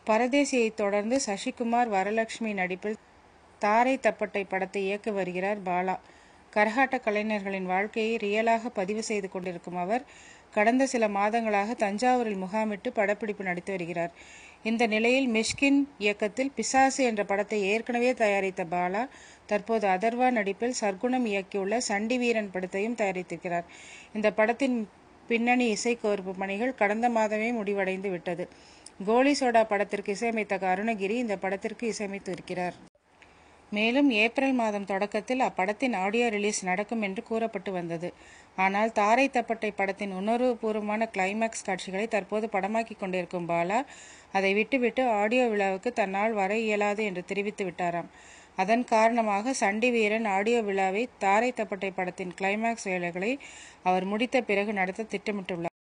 பரதேசியை தொடர்ந்து சசிகுமார் வரலட்சுமி நடிப்பில் தாரை தப்பட்டை படத்தை இயக்கி வருகிறார் பாலா கரகாட்ட கலைஞர்களின் வாழ்க்கையை ரியலாக பதிவு செய்து கொண்டிருக்கும் அவர் கடந்த சில மாதங்களாக தஞ்சாவூரில் முகாமிட்டு படப்பிடிப்பு நடித்து வருகிறார் இந்த நிலையில் மிஷ்கின் இயக்கத்தில் பிசாசு என்ற படத்தை ஏற்கனவே தயாரித்த பாலா தற்போது அதர்வா நடிப்பில் சர்க்குணம் இயக்கியுள்ள சண்டி வீரன் படத்தையும் தயாரித்திருக்கிறார் இந்த படத்தின் பின்னணி இசைக்கோர்ப்பு பணிகள் கடந்த மாதமே முடிவடைந்து விட்டது கோலி சோடா படத்திற்கு இசையமைத்த அருணகிரி இந்த படத்திற்கு இசையமைத்து இருக்கிறார் மேலும் ஏப்ரல் மாதம் தொடக்கத்தில் அப்படத்தின் ஆடியோ ரிலீஸ் நடக்கும் என்று கூறப்பட்டு வந்தது ஆனால் தாரை தப்பட்டை படத்தின் உணர்வுபூர்வமான கிளைமேக்ஸ் காட்சிகளை தற்போது படமாக்கி கொண்டிருக்கும் பாலா அதை விட்டுவிட்டு ஆடியோ விழாவுக்கு தன்னால் வர இயலாது என்று தெரிவித்து விட்டாராம் அதன் காரணமாக சண்டி வீரன் ஆடியோ விழாவை தாரை தப்பட்டை படத்தின் கிளைமேக்ஸ் வேலைகளை அவர் முடித்த பிறகு நடத்த திட்டமிட்டுள்ளார்